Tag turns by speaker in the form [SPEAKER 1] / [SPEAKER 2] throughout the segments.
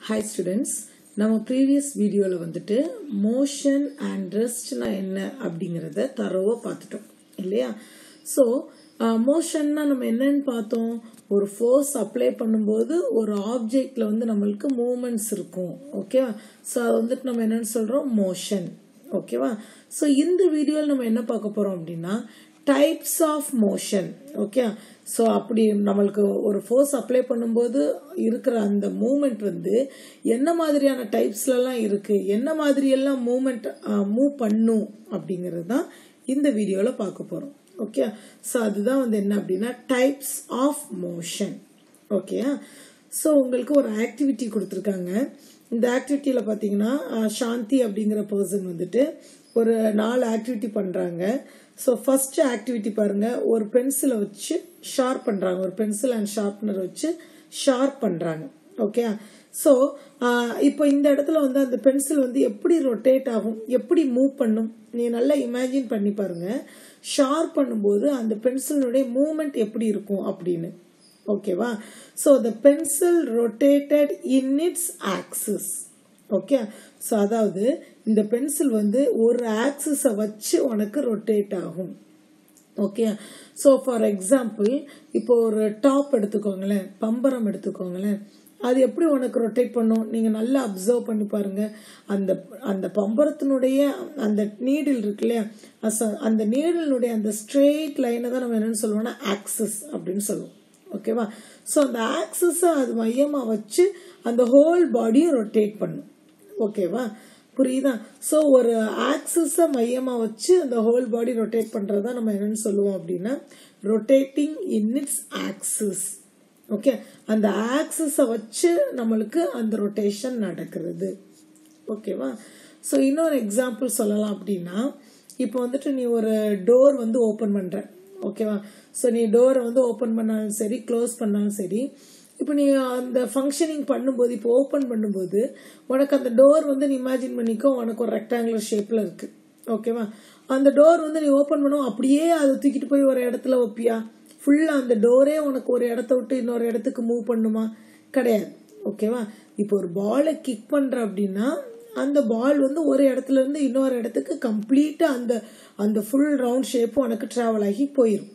[SPEAKER 1] hi students நம்ம previous வீடியோவில் வந்துட்டு மோஷன் அண்ட் ரெஸ்ட்னா என்ன அப்படிங்கிறத தரவாக பார்த்துட்டோம் இல்லையா ஸோ மோஷன்னா நம்ம என்னன்னு பார்த்தோம் ஒரு ஃபோர்ஸ் அப்ளை பண்ணும்போது ஒரு ஆப்ஜெக்ட்ல வந்து நம்மளுக்கு மூமெண்ட்ஸ் இருக்கும் ஓகேவா ஸோ அது வந்துட்டு நம்ம என்னன்னு சொல்கிறோம் மோஷன் ஓகேவா ஸோ இந்த வீடியோவில் நம்ம என்ன பார்க்க போகிறோம் அப்படின்னா types of motion okay so அப்படி நம்மளுக்கு ஒரு ஃபோர்ஸ் அப்ளை பண்ணும்போது இருக்கிற அந்த மூமெண்ட் வந்து என்ன மாதிரியான டைப்ஸ்லலாம் இருக்கு என்ன மாதிரியெல்லாம் மூமெண்ட் மூவ் பண்ணும் அப்படிங்கிறது தான் இந்த வீடியோவில் பார்க்க போகிறோம் ஓகே ஸோ அதுதான் வந்து என்ன அப்படின்னா types of motion okay so உங்களுக்கு ஒரு ஆக்டிவிட்டி கொடுத்துருக்காங்க இந்த ஆக்டிவிட்டியில் பார்த்தீங்கன்னா சாந்தி அப்படிங்கிற பர்சன் வந்துட்டு ஒரு நாலு ஆக்டிவிட்டி பண்ணுறாங்க ஸோ ஃபர்ஸ்ட் ஆக்டிவிட்டி பாருங்க ஒரு பென்சிலை வச்சு ஷார்ப் பண்ணுறாங்க ஒரு பென்சில் அண்ட் ஷார்ப்னர் வச்சு ஷார்ப் பண்ணுறாங்க ஓகே ஸோ இப்போ இந்த இடத்துல வந்து அந்த பென்சில் வந்து எப்படி ரொட்டேட் ஆகும் எப்படி மூவ் பண்ணும் நீ நல்லா இமேஜின் பண்ணி பாருங்க ஷார்ப் பண்ணும்போது அந்த பென்சிலுடைய மூவ்மெண்ட் எப்படி இருக்கும் அப்படின்னு ஓகேவா so the pencil rotated in its axis okay so அதாவது இந்த பென்சில் வந்து ஒரு ஆக்சிஸை வச்சு உனக்கு ரொட்டேட் ஆகும் ஓகே ஸோ ஃபார் எக்ஸாம்பிள் இப்போ ஒரு டாப் எடுத்துக்கோங்களேன் பம்பரம் எடுத்துக்கோங்களேன் அது எப்படி உனக்கு ரொட்டேட் பண்ணும் நீங்க நல்லா அப்சர்வ் பண்ணி பாருங்க அந்த அந்த பம்பரத்தினுடைய அந்த நீடில் இருக்கு இல்லையா அந்த நீடிலுடைய அந்த ஸ்ட்ரெயிட் லைனை தான் நம்ம என்னன்னு சொல்லுவோம்னா ஆக்சிஸ் அப்படின்னு சொல்லுவோம் ஓகேவா ஸோ அந்த ஆக்சிஸை அது மையமாக வச்சு அந்த ஹோல் பாடியும் ரொட்டேட் பண்ணும் ஓகேவா புரியுதா ஸோ ஒரு ஆக்சிஸை மையமாக வச்சு அந்த ஹோல் பாடி ரொட்டேட் பண்ணுறதா நம்ம என்னன்னு சொல்லுவோம் அப்படின்னா rotating in its axis okay அந்த ஆக்சிஸை வச்சு நம்மளுக்கு அந்த ரொட்டேஷன் நடக்கிறது ஓகேவா ஸோ இன்னொரு எக்ஸாம்பிள் சொல்லலாம் அப்படின்னா இப்போ வந்துட்டு நீ ஒரு டோர் வந்து ஓப்பன் பண்ணுற ஓகேவா ஸோ நீ டோரை வந்து ஓப்பன் பண்ணாலும் சரி க்ளோஸ் பண்ணாலும் சரி இப்போ நீ அந்த ஃபங்க்ஷனிங் பண்ணும்போது இப்போ ஓப்பன் பண்ணும்போது உனக்கு அந்த டோர் வந்து நீ இமேஜின் பண்ணிக்கோ உனக்கு ஒரு ரெக்டாங்குலர் ஷேப்பில் இருக்கு ஓகேவா அந்த டோர் வந்து நீ ஓப்பன் பண்ணுவோம் அப்படியே அதை தூக்கிட்டு போய் ஒரு இடத்துல வைப்பியா ஃபுல்லாக அந்த டோரே உனக்கு ஒரு இடத்த விட்டு இன்னொரு இடத்துக்கு மூவ் பண்ணுமா கிடையாது ஓகேவா இப்போ ஒரு பாலை கிக் பண்ணுற அப்படின்னா அந்த பால் வந்து ஒரு இடத்துல இருந்து இன்னொரு இடத்துக்கு கம்ப்ளீட்டா அந்த அந்த ஃபுல் ரவுண்ட் ஷேப் உனக்கு டிராவல் ஆகி போயிடும்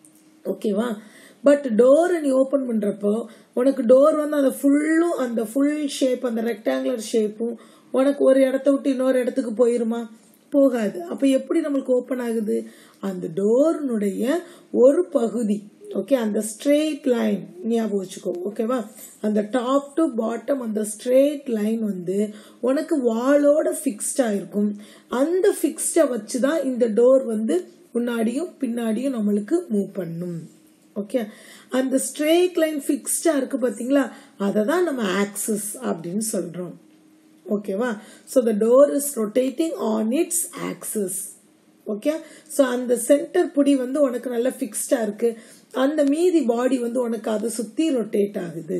[SPEAKER 1] ஓகேவா பட் டோரை நீ ஓப்பன் பண்றப்போ உனக்கு டோர் வந்து அந்த ஃபுல்லும் அந்த ஃபுல் ஷேப் அந்த ரெக்டாங்குலர் ஷேப்பும் உனக்கு ஒரு இடத்த விட்டு இன்னொரு இடத்துக்கு போயிருமா போகாது அப்ப எப்படி நம்மளுக்கு ஓப்பன் ஆகுது அந்த டோர்னுடைய ஒரு பகுதி ஓகே அந்த ஸ்ட்ரெயிட் லைன் ஞாபகம் வச்சுக்கோ ஓகேவா அந்த டாப் டு பாட்டம் அந்த ஸ்ட்ரெயிட் லைன் வந்து உனக்கு வாலோட ஃபிக்ஸ்டா இருக்கும் அந்த ஃபிக்ஸ்டை வச்சு தான் இந்த டோர் வந்து முன்னாடியும் பின்னாடியும் நம்மளுக்கு மூவ் பண்ணும் ஓகே அந்த ஸ்ட்ரெயிட் லைன் ஃபிக்ஸ்டா இருக்கு பாத்தீங்களா அதை தான் நம்ம ஆக்சிஸ் அப்படின்னு சொல்றோம் ஓகேவா so the door is rotating on its axis okay so அந்த சென்டர் புடி வந்து உனக்கு நல்ல ஃபிக்ஸ்டா இருக்கு அந்த மீதி பாடி வந்து உனக்கு அதை சுத்தி ரொட்டேட் ஆகுது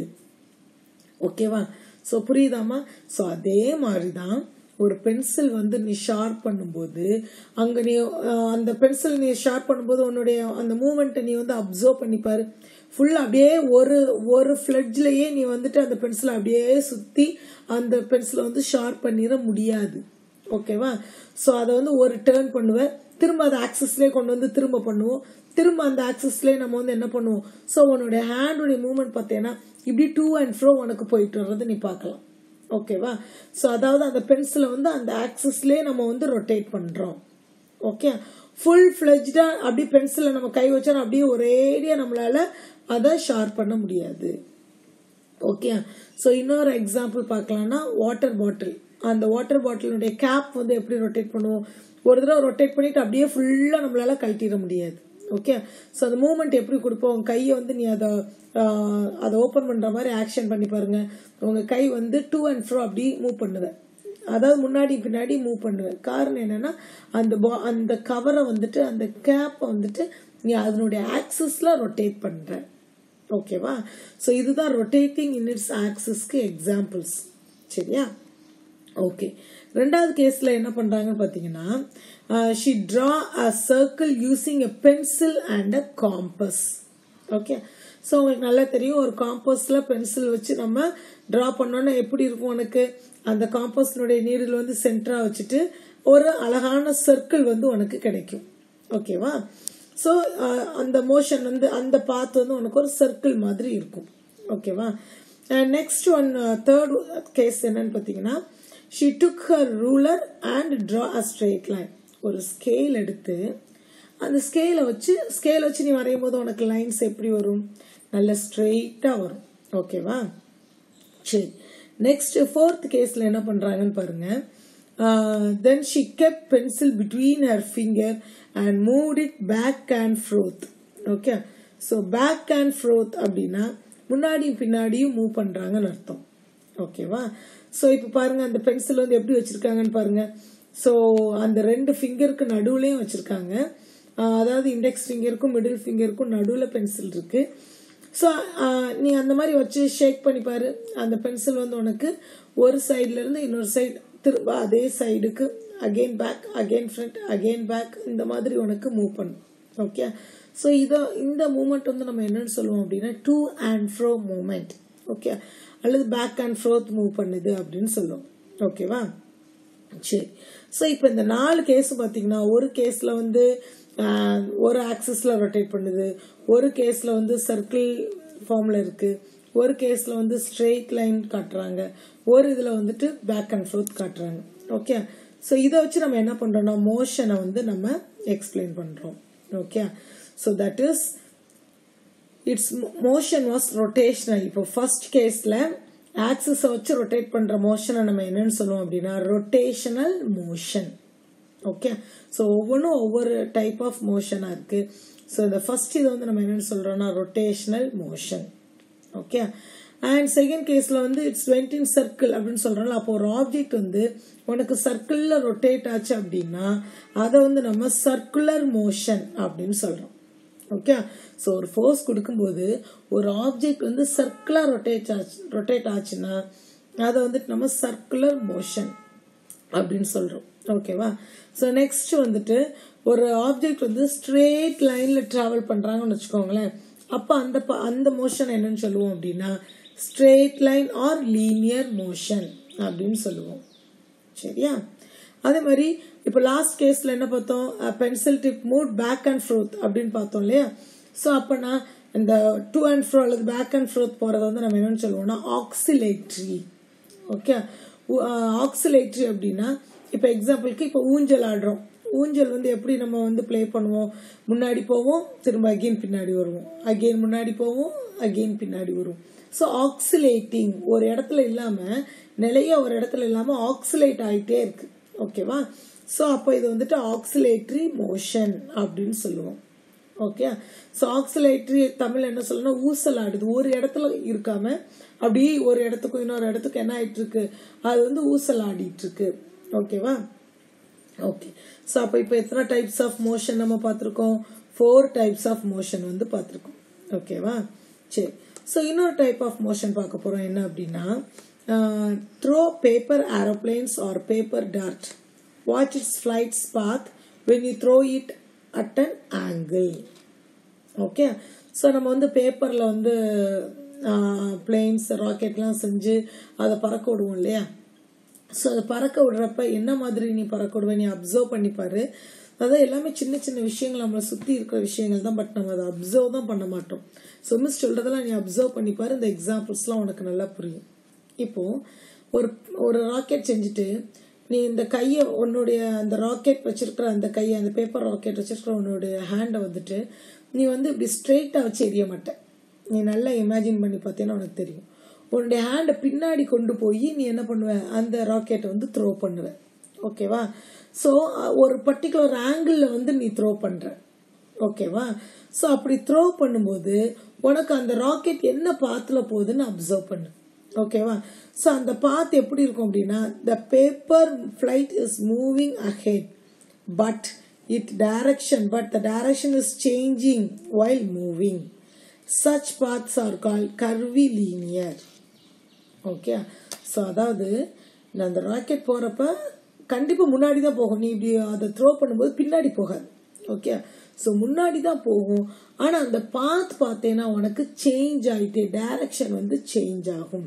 [SPEAKER 1] ஓகேவா ஸோ புரியுதாமா ஸோ அதே மாதிரி தான் ஒரு பென்சில் வந்து நீ ஷார்ப் பண்ணும்போது அங்க நீ அந்த பென்சில் நீ ஷார்ப் பண்ணும்போது உன்னுடைய அந்த மூமெண்ட்டை நீ வந்து அப்சர்வ் பண்ணிப்பாரு ஃபுல் அப்படியே ஒரு ஒரு ஃபிளட்ஜ்லயே நீ வந்துட்டு அந்த பென்சிலை அப்படியே சுத்தி அந்த பென்சிலை வந்து ஷார்ப் பண்ணிட முடியாது ஓகேவா ஸோ அதை வந்து ஒரு டேர்ன் பண்ணுவேன் திரும்ப அதை ஆக்சஸ்லேயே கொண்டு வந்து திரும்ப பண்ணுவோம் திரும்ப அந்த ஆக்சஸ்லேயே நம்ம வந்து என்ன பண்ணுவோம் ஸோ உன்னுடைய ஹேண்டுடைய மூவ்மெண்ட் பார்த்தீங்கன்னா இப்படி டூ அண்ட் ஃப்ரோ உனக்கு போயிட்டு வர்றது நீ பார்க்கலாம் ஓகேவா ஸோ அதாவது அந்த பென்சிலை வந்து அந்த ஆக்சஸ்லேயே நம்ம வந்து ரொட்டேட் பண்றோம் ஓகே ஃபுல் ஃபிளஜ்டா அப்படி பென்சிலை நம்ம கை வச்சா அப்படியே ஒரேடியா நம்மளால அதை ஷார்ப் பண்ண முடியாது ஓகே ஸோ இன்னொரு எக்ஸாம்பிள் பார்க்கலாம்னா வாட்டர் பாட்டில் அந்த வாட்டர் பாட்டிலுடைய கேப் வந்து எப்படி ரொட்டேட் பண்ணுவோம் ஒரு தடவை ரொட்டேட் பண்ணிட்டு அப்படியே ஃபுல்லா நம்மளால கழட்டிட முடியாது ஓகே ஸோ அந்த மூமெண்ட் எப்படி கொடுப்போம் உங்க கையை வந்து நீ அதை அதை ஓப்பன் பண்ற மாதிரி ஆக்ஷன் பண்ணி பாருங்க உங்க கை வந்து டூ அண்ட் ஃப்ரோ அப்படி மூவ் பண்ணுவேன் அதாவது முன்னாடி பின்னாடி மூவ் பண்ணுவேன் காரணம் என்னன்னா அந்த அந்த கவரை வந்துட்டு அந்த கேப்பை வந்துட்டு நீ அதனுடைய ஆக்சஸ்ல ரொட்டேட் பண்ற ஓகேவா ஸோ இதுதான் ரொட்டேட்டிங் இன் இட்ஸ் ஆக்சஸ்க்கு எக்ஸாம்பிள்ஸ் சரியா ஓகே ரெண்டாவது கேஸ்ல என்ன பண்றாங்கன்னு பாத்தீங்கன்னா she draw a circle using a pencil and a compass okay so உங்களுக்கு நல்லா தெரியும் ஒரு காம்பஸில் பென்சில் வச்சு நம்ம ட்ரா பண்ணோன்னா எப்படி இருக்கும் உனக்கு அந்த காம்பஸினுடைய நீரில் வந்து சென்டராக வச்சுட்டு ஒரு அழகான சர்க்கிள் வந்து உனக்கு கிடைக்கும் ஓகேவா ஸோ அந்த மோஷன் வந்து அந்த பாத் வந்து உனக்கு ஒரு சர்க்கிள் மாதிரி இருக்கும் ஓகேவா நெக்ஸ்ட் ஒன் தேர்ட் கேஸ் என்னன்னு பார்த்தீங்கன்னா she took her ruler and draw a straight line ஒரு ஸ்கேல் எடுத்து அந்த ஸ்கேலை வச்சு ஸ்கேல் வச்சு நீ வரையும் போது உனக்கு லைன்ஸ் எப்படி வரும் நல்ல ஸ்ட்ரெயிட்டாக வரும் ஓகேவா சரி நெக்ஸ்ட் ஃபோர்த் கேஸில் என்ன பண்ணுறாங்கன்னு பாருங்க then she kept pencil between her finger and move it back and forth okay so back and forth அப்படின்னா முன்னாடியும் பின்னாடியும் மூவ் பண்ணுறாங்கன்னு அர்த்தம் ஓகேவா ஸோ இப்போ பாருங்க அந்த பென்சில் வந்து எப்படி வச்சிருக்காங்கன்னு பாருங்க ஸோ அந்த ரெண்டு ஃபிங்கருக்கு நடுவுலையும் வச்சிருக்காங்க அதாவது இண்டெக்ஸ் ஃபிங்கருக்கும் மிடில் ஃபிங்கருக்கும் நடுவில் பென்சில் இருக்கு ஸோ நீ அந்த மாதிரி வச்சு ஷேக் பண்ணி பாரு அந்த பென்சில் வந்து உனக்கு ஒரு சைட்ல இருந்து இன்னொரு சைடு திரும்ப அதே சைடுக்கு again back again front again back இந்த மாதிரி உனக்கு மூவ் பண்ணும் ஓகே ஸோ இதை இந்த மூமெண்ட் வந்து நம்ம என்னன்னு சொல்லுவோம் அப்படின்னா to and fro movement okay அல்லது பேக் அண்ட் ஃப்ரோத் மூவ் பண்ணுது அப்படின்னு சொல்லுவோம் ஓகேவா சரி ஸோ இப்போ இந்த நாலு கேஸ் பார்த்தீங்கன்னா ஒரு கேஸில் வந்து ஒரு ஆக்சிஸில் ரொட்டேட் பண்ணுது ஒரு கேஸில் வந்து சர்க்கிள் ஃபார்மில் இருக்குது ஒரு கேஸில் வந்து ஸ்ட்ரெயிட் லைன் காட்டுறாங்க ஒரு இதில் வந்துட்டு பேக் அண்ட் ஃப்ரோத் காட்டுறாங்க ஓகே ஸோ இதை வச்சு நம்ம என்ன பண்ணுறோம்னா மோஷனை வந்து நம்ம எக்ஸ்பிளைன் பண்ணுறோம் okay so that is its motion was rotational இப்போ ஃபர்ஸ்ட் கேஸில் ஆக்சிஸை வச்சு ரொட்டேட் பண்ணுற மோஷனை நம்ம என்னன்னு சொல்லுவோம் அப்படின்னா ரொட்டேஷனல் மோஷன் ஓகே ஸோ ஒவ்வொன்றும் ஒவ்வொரு டைப் ஆஃப் மோஷனாக இருக்குது ஸோ இந்த ஃபர்ஸ்ட் இதை வந்து நம்ம என்னென்னு சொல்கிறோம்னா rotational motion okay and second கேஸில் வந்து இட்ஸ் வெண்ட் இன் சர்க்கிள் அப்படின்னு சொல்கிறோம்ல அப்போ ஒரு ஆப்ஜெக்ட் வந்து உனக்கு சர்க்கிளில் ரொட்டேட் ஆச்சு அப்படின்னா அதை வந்து நம்ம சர்க்குலர் மோஷன் அப்படின்னு சொல்கிறோம் ஓகே ஸோ ஒரு ஃபோர்ஸ் கொடுக்கும்போது ஒரு ஆப்ஜெக்ட் வந்து சர்க்குலர் ரொட்டேட் ஆச்சு ரொட்டேட் ஆச்சுன்னா அதை வந்துட்டு நம்ம சர்க்குலர் மோஷன் அப்படின்னு சொல்கிறோம் ஓகேவா ஸோ நெக்ஸ்ட் வந்துட்டு ஒரு ஆப்ஜெக்ட் வந்து ஸ்ட்ரெயிட் லைனில் ட்ராவல் பண்ணுறாங்கன்னு வச்சுக்கோங்களேன் அப்போ அந்த அந்த மோஷன் என்னன்னு சொல்லுவோம் அப்படின்னா straight line or linear motion அப்படின்னு சொல்லுவோம் சரியா அதே மாதிரி இப்போ லாஸ்ட் கேஸில் என்ன பார்த்தோம் pencil tip moved back and forth அப்படின்னு பார்த்தோம் இல்லையா ஸோ அப்போனா இந்த டூ அண்ட் ஃப்ரோ அல்லது பேக் அண்ட் ஃப்ரோத் போகிறத வந்து நம்ம என்னன்னு சொல்லுவோம்னா ஆக்சிலேட்ரி ஓகே ஆக்சிலேட்ரி அப்படின்னா இப்போ எக்ஸாம்பிளுக்கு இப்போ ஊஞ்சல் ஆடுறோம் ஊஞ்சல் வந்து எப்படி நம்ம வந்து ப்ளே பண்ணுவோம் முன்னாடி போவோம் திரும்ப அகெயின் பின்னாடி வருவோம் அகெயின் முன்னாடி போவோம் அகெயின் பின்னாடி வருவோம் ஸோ ஆக்சிலேட்டிங் ஒரு இடத்துல இல்லாமல் நிலைய ஒரு இடத்துல இல்லாமல் ஆக்சிலேட் ஆகிட்டே இருக்கு ஓகேவா ஸோ அப்போ இது வந்துட்டு ஆக்சிலேட்ரி மோஷன் அப்படின்னு சொல்லுவோம் ஓகே ஸோ ஆக்சிலேட்ரி தமிழ் என்ன சொல்லணும் ஊசல் ஆடுது ஒரு இடத்துல இருக்காம அப்படியே ஒரு இடத்துக்கும் இன்னொரு இடத்துக்கும் என்ன ஆயிட்டு இருக்கு அது வந்து ஊசல் ஆடிட்டு இருக்கு ஓகேவா ஓகே ஸோ அப்போ இப்போ எத்தனை டைப்ஸ் ஆஃப் மோஷன் நம்ம பார்த்துருக்கோம் ஃபோர் டைப்ஸ் ஆஃப் மோஷன் வந்து பார்த்துருக்கோம் ஓகேவா சரி ஸோ இன்னொரு டைப் ஆஃப் மோஷன் பார்க்க போகிறோம் என்ன அப்படின்னா throw paper aeroplanes or paper dart watch its flights path when you throw it at an angle okay so நம்ம வந்து பேப்பரில் வந்து பிளேன்ஸ் ராக்கெட்லாம் செஞ்சு அதை பறக்க விடுவோம் இல்லையா ஸோ அதை பறக்க விடுறப்ப என்ன மாதிரி நீ பறக்க விடுவே நீ அப்சர்வ் பண்ணிப்பாரு அதான் எல்லாமே சின்ன சின்ன விஷயங்கள் நம்மளை சுற்றி இருக்கிற விஷயங்கள் தான் பட் நம்ம அதை அப்சர்வ் தான் பண்ண மாட்டோம் ஸோ மிஸ் சொல்றதெல்லாம் நீ அப்சர்வ் பண்ணிப்பாரு இந்த எக்ஸாம்பிள்ஸ்லாம் உனக்கு நல்லா புரியும் இப்போ ஒரு ஒரு ராக்கெட் செஞ்சுட்டு நீ இந்த கையை உன்னுடைய அந்த ராக்கெட் வச்சிருக்கிற அந்த கையை அந்த பேப்பர் ராக்கெட் வச்சிருக்கிற உன்னுடைய ஹேண்டை வந்துட்டு நீ வந்து இப்படி ஸ்ட்ரெயிட்டாக வச்சு எரிய மாட்டேன் நீ நல்லா இமேஜின் பண்ணி பார்த்தீங்கன்னா உனக்கு தெரியும் உன்னுடைய ஹேண்டை பின்னாடி கொண்டு போய் நீ என்ன பண்ணுவ அந்த ராக்கெட்டை வந்து த்ரோ பண்ணுவ ஓகேவா ஸோ ஒரு பர்டிகுலர் ஆங்கிளில் வந்து நீ த்ரோ பண்ணுற ஓகேவா ஸோ அப்படி த்ரோ பண்ணும்போது உனக்கு அந்த ராக்கெட் என்ன பாத்தில் போகுதுன்னு அப்சர்வ் பண்ணு ஓகேவா ஸோ அந்த பாத் எப்படி இருக்கும் அப்படின்னா the paper flight is moving ahead but it direction but the direction is changing while moving such paths are call curvilinear okay so அதாவது நான் அந்த ராக்கெட் போகிறப்ப கண்டிப்பாக முன்னாடி தான் போகும் நீ இப்படி அதை த்ரோ பண்ணும்போது பின்னாடி போகாது ஓகே ஸோ முன்னாடி தான் போகும் ஆனா அந்த பாத் பார்த்தேன்னா உனக்கு சேஞ்ச் ஆயிட்டே டைரக்ஷன் வந்து சேஞ்ச் ஆகும்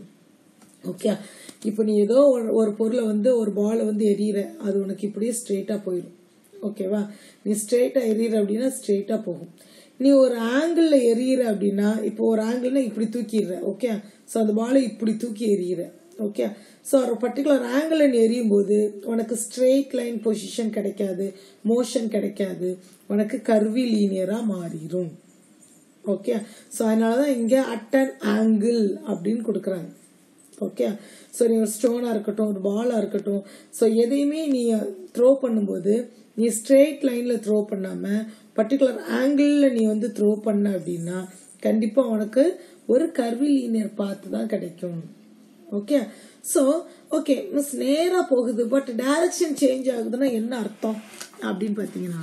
[SPEAKER 1] ஓகே இப்போ நீ ஏதோ ஒரு ஒரு பொருளை வந்து ஒரு பாலை வந்து எறிகிற அது உனக்கு இப்படியே ஸ்ட்ரெயிட்டாக போயிடும் ஓகேவா நீ ஸ்ட்ரெயிட்டாக எறிகிற அப்படின்னா ஸ்ட்ரெயிட்டாக போகும் நீ ஒரு ஆங்கிளில் எறிகிற அப்படின்னா இப்போ ஒரு ஆங்கிள்னா இப்படி தூக்கிடுற ஓகே ஸோ அந்த பாலை இப்படி தூக்கி எறிகிற ஓகே ஸோ ஒரு பர்டிகுலர் ஆங்கிள் நீ எறியும் போது உனக்கு ஸ்ட்ரெயிட் லைன் பொசிஷன் கிடைக்காது மோஷன் கிடைக்காது உனக்கு கர்வி லீனியராக மாறிடும் ஓகே ஸோ அதனால தான் இங்கே அட் அன் ஆங்கிள் அப்படின்னு கொடுக்குறாங்க ஓகே ஸோ நீ ஒரு ஸ்டோனாக இருக்கட்டும் ஒரு பாலாக இருக்கட்டும் ஸோ எதையுமே நீ த்ரோ பண்ணும்போது நீ ஸ்ட்ரெயிட் லைனில் த்ரோ பண்ணாமல் பர்டிகுலர் ஆங்கிளில் நீ வந்து த்ரோ பண்ண அப்படின்னா கண்டிப்பாக உனக்கு ஒரு கர்வி லீனியர் பார்த்து தான் கிடைக்கும் ஓகே ஸோ ஓகே மிஸ் நேராக போகுது பட் டைரக்ஷன் சேஞ்ச் ஆகுதுன்னா என்ன அர்த்தம் அப்படின்னு பார்த்தீங்கன்னா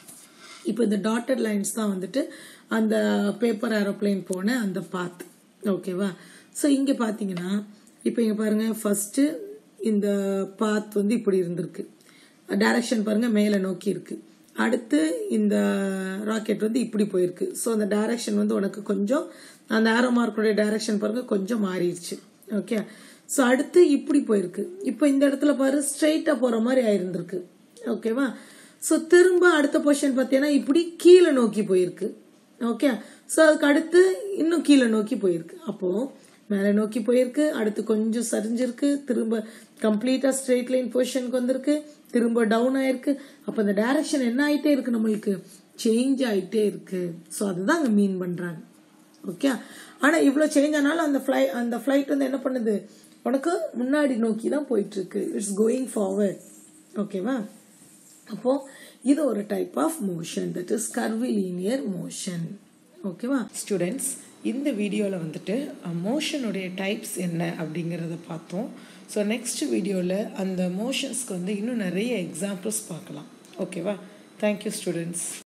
[SPEAKER 1] இப்போ இந்த டாட்டட் லைன்ஸ் தான் வந்துட்டு அந்த பேப்பர் ஏரோப்ளைன் போன அந்த பாத் ஓகேவா ஸோ இங்கே பார்த்தீங்கன்னா இப்போ இங்கே பாருங்க ஃபர்ஸ்ட் இந்த பாத் வந்து இப்படி இருந்திருக்கு டைரக்ஷன் பாருங்க மேலே நோக்கி இருக்கு அடுத்து இந்த ராக்கெட் வந்து இப்படி போயிருக்கு ஸோ அந்த டைரக்ஷன் வந்து உனக்கு கொஞ்சம் அந்த ஆரோ மார்க்கோடைய டைரக்ஷன் பாருங்க கொஞ்சம் மாறிடுச்சு ஓகே ஸோ அடுத்து இப்படி போயிருக்கு இப்போ இந்த இடத்துல பாரு ஸ்ட்ரைட்டாக போகிற மாதிரி ஆயிருந்திருக்கு ஓகேவா ஸோ திரும்ப அடுத்த பொசிஷன் பார்த்தீங்கன்னா இப்படி கீழே நோக்கி போயிருக்கு ஓகே ஸோ அதுக்கு அடுத்து இன்னும் கீழே நோக்கி போயிருக்கு அப்போது மேலே நோக்கி போயிருக்கு அடுத்து கொஞ்சம் சரிஞ்சிருக்கு திரும்ப கம்ப்ளீட்டாக ஸ்ட்ரெயிட் லைன் பொசிஷனுக்கு வந்திருக்கு திரும்ப டவுன் ஆயிருக்கு அப்போ அந்த டைரக்ஷன் என்ன ஆயிட்டே இருக்கு நம்மளுக்கு சேஞ்ச் ஆயிட்டே இருக்கு ஸோ அதுதான் அங்கே மீன் பண்ணுறாங்க ஓகே ஆனால் இவ்வளோ சேஞ்ச் ஆனாலும் அந்த ஃப்ளை அந்த ஃப்ளைட் வந்து என்ன பண்ணுது உனக்கு முன்னாடி நோக்கி தான் போயிட்டு இருக்கு இட்ஸ் கோயிங் ஃபார்வர்ட் ஓகேவா அப்போ இது ஒரு type of motion that is curvilinear motion ஓகேவா ஸ்டூடெண்ட்ஸ் இந்த வீடியோவில் வந்துட்டு மோஷனுடைய டைப்ஸ் என்ன அப்படிங்கிறத பார்த்தோம் ஸோ நெக்ஸ்ட் வீடியோவில் அந்த மோஷன்ஸ்க்கு வந்து இன்னும் நிறைய எக்ஸாம்பிள்ஸ் பார்க்கலாம் ஓகேவா தேங்க்யூ ஸ்டூடெண்ட்ஸ்